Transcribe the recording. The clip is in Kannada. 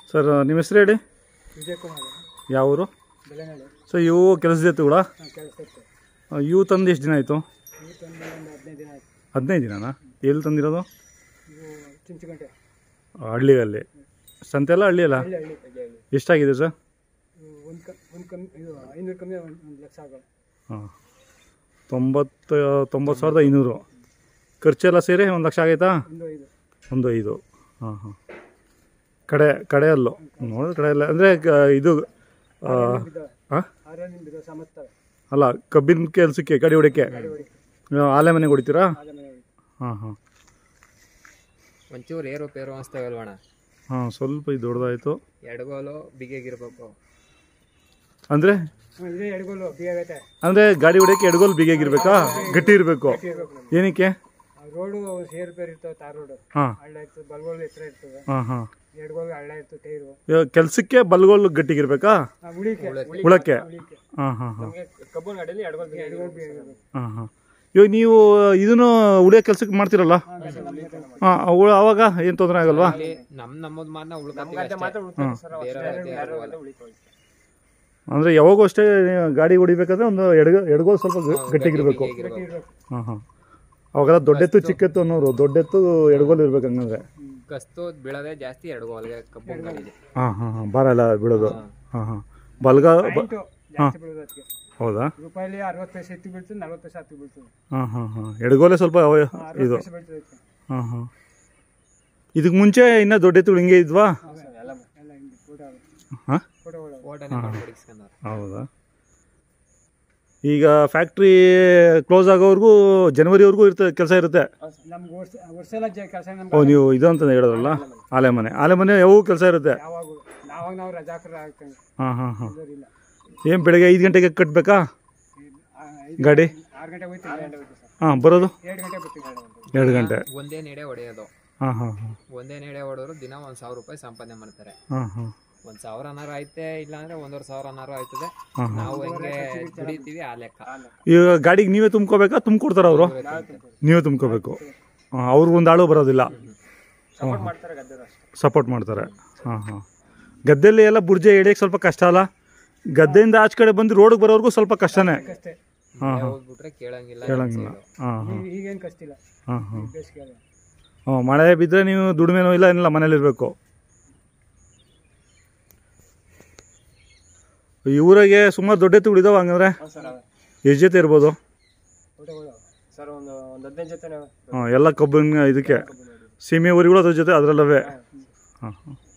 ಸರ್ ನಿಮ್ಮ ಹೆಸರು ಹೇಳಿ ವಿಜಯ್ ಕುಮಾರ್ ಯಾವ ಊರು ಬೆಳೆನಾಡು ಸೊ ಇವು ಕೆಲಸದ ಎತ್ತುಗಳ ಹಾಂ ಕೆಲಸ ಇತ್ತು ಇವು ತಂದು ಎಷ್ಟು ದಿನ ಆಯಿತು ಇವು ತಂದು ಒಂದು ಹದಿನೈದು ದಿನ ಆಯ್ತು ಹದಿನೈದು ದಿನನಾ ಎಲ್ಲಿ ತಂದಿರೋದು ಇವು ಚುಂಚುಗಂಟೆ ಹಳ್ಳಿಯಲ್ಲಿ ಸಂತೆ ಎಲ್ಲ ಹಳ್ಳಿ ಅಲ್ಲ ಹಳ್ಳಿ ಹಳ್ಳಿ ಹಳ್ಳಿ ಎಷ್ಟಾಗಿದೆ ಸರ್ ಇವು ಒಂದು ಕ ಒಂದು ಕಮ್ಮಿ ಇದು ಐನೂರು ಕಮ್ಮಿ ಒಂದು ಒಂದು ಲಕ್ಷ ಆಗೋಲ್ಲ ಹಾಂ ತೊಂಬತ್ತು ತೊಂಬತ್ತು ಸಾವಿರದ ಐನೂರು ಖರ್ಚೆಲ್ಲ ಸೇರಿ ಒಂದು ಲಕ್ಷ ಆಗೈತಾ ಒಂದು ಐದು ಒಂದು ಐದು ಹಾಂ ಹಾಂ ಕಡೆ ಕಡೆಯಲ್ಲು ನೋಡಿದ್ರೆ ಕಡೆಯಲ್ಲ ಅಂದರೆ ಇದು ಆ, ಬಿದ್ದಾವೆ ಹಾಂ ಆರಲ್ಲಿ ಬಿದ್ದಾವೆ ಸಮಸ್ತವೆ ಅಲ್ಲ ಕಬ್ಬಿನ ಕೆಲಸಕ್ಕೆ ಕಡಿ ಹೊಡಿಕೆ ಆಲೆ ಮನೆಗೆ ಹೊಡಿತೀರಾ ಆದ ಮನೆ ಹೋಗಿ ಹಾಂ ಹಾಂ ಒಂಚೂರು ಏರುಪೇರು ಅನಿಸ್ತವಲ್ವಣ ಹಾಂ ಸ್ವಲ್ಪ ಇದು ದೊಡ್ಡದಾಯಿತು ಎಡಗೋಲು ಬಿಗಿಯಾಗಿರ್ಬೇಕು ಅಂದರೆ ಹಾಂ ಇದೇ ಎಡಗೋಲು ಬಿ ಆಗೈತೆ ಅಂದರೆ ಗಾಡಿ ಹೊಡಿಯೋಕ್ಕೆ ಎಡಗೋಲು ಬಿಗಿಯಾಗಿರ್ಬೇಕಾ ಗಟ್ಟಿ ಇರಬೇಕು ಇರ್ಬೇಕು ನಮ್ಗೆ. ಏನಕ್ಕೆ ಆ ರೋಡು ಸೇರು ಪೇರು ಇರ್ತವೆ ತಾರ್ ರೋಡು ಹಾಂ ಹಳ್ಳ ಇರ್ತದೆ ಬಲ್ಗೋಲು ಎತ್ತರ ಇರ್ತದೆ ಹಾಂ ಹಾಂ ಎಡಗೋಲು ಹಳ್ಳ ಇರ್ತದೆ ಟೈರು ಇವಾಗ ಕೆಲಸಕ್ಕೆ ಬಲ್ಗೋಲು ಗಟ್ಟಿಗಿರ್ಬೇಕಾ ಆ ಉಳಿಕೆ ಉಳಕ್ಕೆ ಉಳಿಕೆ ಹಾಂ ಹಾಂ ಹಾಂ ಕಬ್ಬು ಗಾಡಿಯಲ್ಲಿ ಎಡಗೋಲು ಎಡಗೋಲು ಬಿ ಆಗಿರ್ಬೇಕು ಹಾಂ ಹಾಂ ಇವಾಗ ನೀವು ಇದನ್ನು ಉಳಿಯೋ ಕೆಲಸಕ್ಕೆ ಮಾಡ್ತಿರಲ್ಲ ಹಾಂ ಅವಾಗ ಏನು ತೊಂದರೆ ಆಗಲ್ವಾ ಅಲ್ಲಿ ನಮ್ ನಮ್ಮದ್ ಮಾತ್ರ ಉಳ್ಕೊತೀವಿ ಅಷ್ಟೇ. ಬೇರೆ ಯಾರು ಅಲ್ಲ. ಅಂದರೆ ಯಾವಾಗೂ ಅಷ್ಟೇ ಗಾಡಿ ಹೊಡಿಬೇಕಾದ್ರೆ ಒಂದು ಎಡಗ ಎಡಗೋಲು ಸ್ವಲ್ಪ ಗ- ಗಟ್ಟಿಗಿರ್ಬೇಕು ಬಿಗಿಯಾಗಿರ್ಬೇಕು. ಇರ್ಬೇಕು ಹಾಂ ಹಾಂ ಅವಾಗೆಲ್ಲ ದೊಡ್ಡೆತ್ತು ಚಿಕ್ಕೆತ್ತು ಅನ್ನೋರು ದೊಡ್ಡೆತ್ತು ಎಡಗೋಲು ಇರ್ಬೇಕು ಹಂಗಂದ್ರೆ ಕಸ್ತು ಬೀಳೋದೇ ಜಾಸ್ತಿ ಎಡಗೋಲ್ಗೆ ಕಬ್ಬು ಗಾಡಿಗೆ ಹಾಂ ಹಾಂ ಹಾಂ ಭಾರ ಎಲ್ಲ ಬೀಳೋದು ಹಾಂ ಹಾಂ ಬಲ್ಗ ಬ- ಪಾಯಿಂಟು ಜಾಸ್ತಿ ಬೀಳೋದು ಅದಕ್ಕೆ ಹೌದಾ ರೂಪಾಯಿಲಿ ಅರವತ್ತು ಪೈಸೆ ಎತ್ತಿ ಬೀಳ್ತದೆ ನಲ್ವತ್ತು ಪೈಸೆ ಹತ್ತಿ ಬೀಳ್ತದೆ ಹಾಂ ಹಾಂ ಹಾಂ ಎಡಗೋಲೆ ಸ್ವಲ್ಪ ಅವ- ಅರವತ್ತು ಇದು ಪೈಸೆ ಬೀಳ್ತದೆ ಅದಕ್ಕೆ. ಹಾಂ ಹಾಂ ಇದಕ್ಕೆ ಮುಂಚೆ ಇನ್ನೂ ದೊಡ್ಡೆತ್ತುಗಳು ಹಿಂಗೆ ಇದ್ವಾ ಎಲ್ಲ ಎಲ್ಲ ಹಿಂಗೆ ಫೋಟೋ ಹಾಂ ಫೋಟೋ ಒಳಗೆ ಓಟನೆ ಮಾಡಿ ಹೊಡಿಸ್ಕೊಂಡವ್ರು. ಹೌದಾ ಈಗ ಫ್ಯಾಕ್ಟ್ರಿ ಕ್ಲೋಸ್ ಆಗೋವರೆಗೂ ಜನವರಿವರೆಗೂ ಇರ್ತದೆ ಕೆಲಸ ಇರುತ್ತೆ ನಮ್ಗೆ ವರ್ಷ ವರ್ಷ ಎಲ್ಲ ಜ ಕೆಲಸ ಓ ನಮ್ಗೆ ನೀವು ಇದು ಅಂತ ಹೇಳಿದ್ರಲ್ಲ ಆಲೆ ಮನೆ ಆಲೆ ಮನೆ ಯಾವಾಗ ಕೆಲಸ ಇರುತ್ತೆ ಯಾವಾಗ ನಾವಾಗ ನಾವು ರಜಾಕರ ಆಗ್ತಂಗೆ ಹಾಂ ಹಾಂ ಹಾಂ ಇಲ್ಲ ಏನು ಬೆಳಗ್ಗೆ ಐದು ಗಂಟೆಗೆ ಕಟ್ಟಬೇಕಾ ಗಾಡಿ ಆರು ಗಂಟೆ ಹೋಯ್ತು ಆರು ಗಂಟೆ ಹೋಯ್ತು ಸರ್ ಹಾಂ ಬರೋದು ಎರಡು ಗಂಟೆ ಬರ್ತೀವಿ ಎರಡು ಗಂಟೆ ಒಂದೇ ನೆಡೆ ಹೊಡೆಯೋದು ಹಾಂ ಹಾಂ ಹಾಂ ಒಂದೇ ನೆಡೆ ಹೊಡೆದ್ರು ದಿನ ಒಂದ್ ಸಾವಿರ ರೂಪಾಯಿ ಸಂಪಾದನೆ ಮಾಡ್ತಾರೆ ಹಾಂ ಹಾಂ ಒಂದ್ ಸಾವಿರನಾರು ಐತೆ ಇಲ್ಲ ಅಂದ್ರೆ ಒಂದೂವರೆ ಸಾವಿರನಾರು ಆಯ್ತದೆ ಹಾಂ ಹಾಂ ನಾವು ಹೆಂಗೆ ದುಡಿತೀವಿ ಆ ಲೆಕ್ಕ ಈಗ ಗಾಡಿಗೆ ನೀವೇ ತುಂಬ್ಕೋಬೇಕಾ ತುಂಬ್ಕೊಡ್ತಾರ ಅವರು ನೀವೇ ತುಂಬ್ಕೋಬೇಕು ಹಾಂ ಅವ್ರಿಗೆ ಒಂದು ಆಳು ಬರೋದಿಲ್ಲ ಸಪೋರ್ಟ್ ಮಾಡ್ತಾರೆ ಗದ್ದೆರು ಅಷ್ಟೇ ಸಪೋರ್ಟ್ ಮಾಡ್ತಾರೆ ಹಾಂ ಹಾಂ ಗದ್ದೆಯಲ್ಲಿ ಎಲ್ಲ ಬುರ್ಜೆ ಹಿಡಿಯೋಕ್ಕೆ ಸ್ವಲ್ಪ ಕಷ್ಟ ಅಲ್ಲ ಗದ್ದೆಯಿಂದ ಆಚೆ ಕಡೆ ಬಂದು ರೋಡಿಗೆ ಬರೋರ್ಗೂ ಸ್ವಲ್ಪ ಕಷ್ಟನೇ ಅಷ್ಟೇ ಹಾಂ ಮುಂದೆ ಹಾಂ ಹೋಗ್ಬಿಟ್ರೆ ಕೇಳಂಗಿಲ್ಲ ಕೇಳಂಗಿಲ್ಲ ಹಾಂ ಹಾಂ ಈಗ- ಈಗೇನು ಕಷ್ಟ ಇಲ್ಲ ಹಾಂ ಹಾಂ ಬೇಸಿಗೆ ಅಲ್ಲ ಹಾಂ ಮಳೆ ಬಿದ್ದರೆ ನೀವು ದುಡಿಮೆನೂ ಇಲ್ಲ ಏನಿಲ್ಲ ಮನೇಲಿರಬೇಕು ಈ ಊರಾಗೆ ಸುಮಾರು ದೊಡ್ಡ ಎತ್ತುಗಳು ಇದಾವೆ ಹಂಗಂದ್ರೆ ಸರ್ ಎಷ್ಟು ಜೊತೆ ಇರ್ಬೋದು ಫೋಟೋಗಳು ಸರ್ ಒಂದು ಒಂದು ಹದಿನೈದು ಜೊತೆ ಹಾಂ ಎಲ್ಲ ಕಬ್ಬಿನ ಇದಕ್ಕೆ ಸೀಮೆ ಊರಿಗಳು ಅದ್ರ ಜೊತೆ ಅದರಲ್ಲವೇ ಹಾಂ ಹಾಂ